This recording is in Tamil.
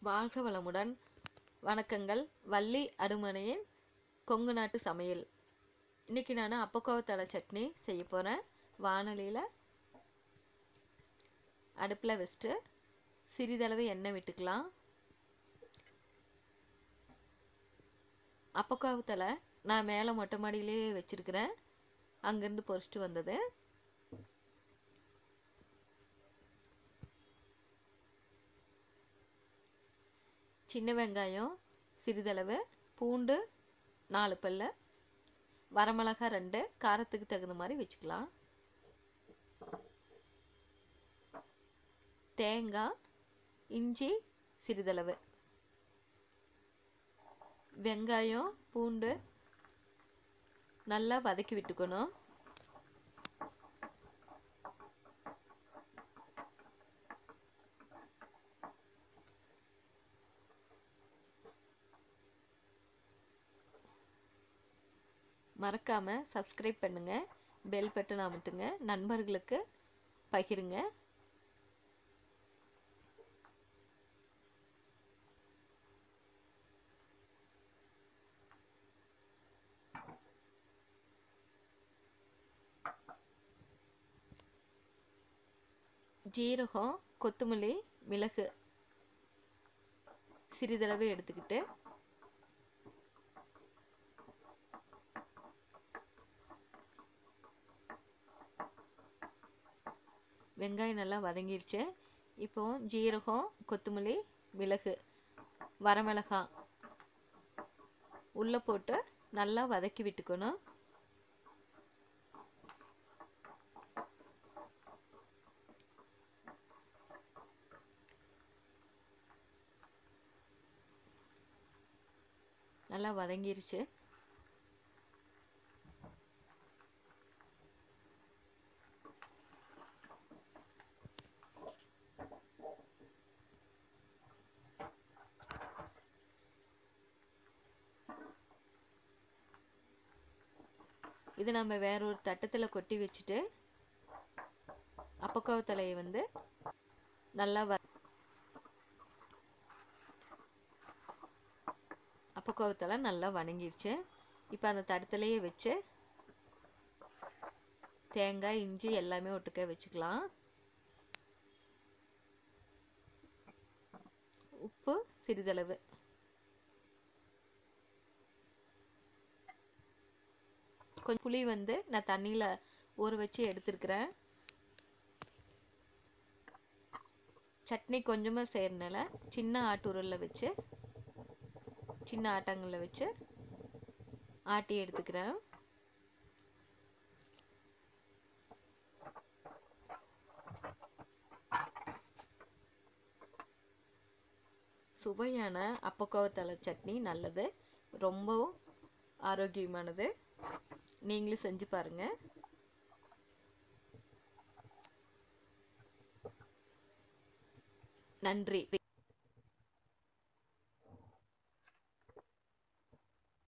வாழ்க வளமுடன் வணக்கங்கள் வள்ளி அடுமனையின் கொங்கு நாட்டு சமையல் இன்னைக்கு நான் அப்பக்கோவத்தழை சட்னி செய்ய போகிறேன் வானொலியில் அடுப்பில் வச்சுட்டு சிறிதளவு எண்ணெய் விட்டுக்கலாம் அப்பக்கோவத்தழை நான் மேலே மொட்டை மாடியிலே வச்சுருக்கிறேன் அங்கேருந்து பொறிச்சிட்டு வந்தது சின்ன வெங்காயம் சிறிதளவு பூண்டு நாலு பல்லு வரமிளகா ரெண்டு காரத்துக்கு தகுந்த மாதிரி வச்சுக்கலாம் தேங்காய் இஞ்சி சிறிதளவு வெங்காயம் பூண்டு நல்லா வதக்கி விட்டுக்கணும் மறக்காமல் சப்ஸ்கிரைப் பண்ணுங்கள் பெல் பட்டன் அமுத்துங்க நண்பர்களுக்கு பகிருங்க ஜீரகம் கொத்தமல்லி மிளகு சிறிதளவு எடுத்துக்கிட்டு வெங்காயம் நல்லா வதங்கிருச்சு இப்போ ஜீரகம் கொத்தமல்லி மிளகு வரமிளகாய் உள்ளே போட்டு நல்லா வதக்கி விட்டுக்கணும் நல்லா வதங்கிருச்சு இது நம்ம வேற ஒரு தட்டத்தில் கொட்டி வச்சுட்டு அப்பக்கோவ தலையை வந்து நல்லா வ அப்பக்கோவத்தலை நல்லா வணங்கிருச்சு இப்போ அந்த தட்டத்திலேயே வச்சு தேங்காய் இஞ்சி எல்லாமே ஒட்டுக்க வச்சுக்கலாம் உப்பு சிறிதளவு கொஞ்சம் புளி வந்து நான் தண்ணியில் ஊற வச்சு எடுத்துருக்கிறேன் சட்னி கொஞ்சமாக செய்கிறனால சின்ன ஆட்டுரலில் வச்சு சின்ன ஆட்டாங்கல்ல வச்சு ஆட்டி எடுத்துக்கிறேன் சுவையான அப்பக்கோவத்தலை சட்னி நல்லது ரொம்பவும் ஆரோக்கியமானது நீங்களும் செஞ்சு பாருங்கள் நன்றி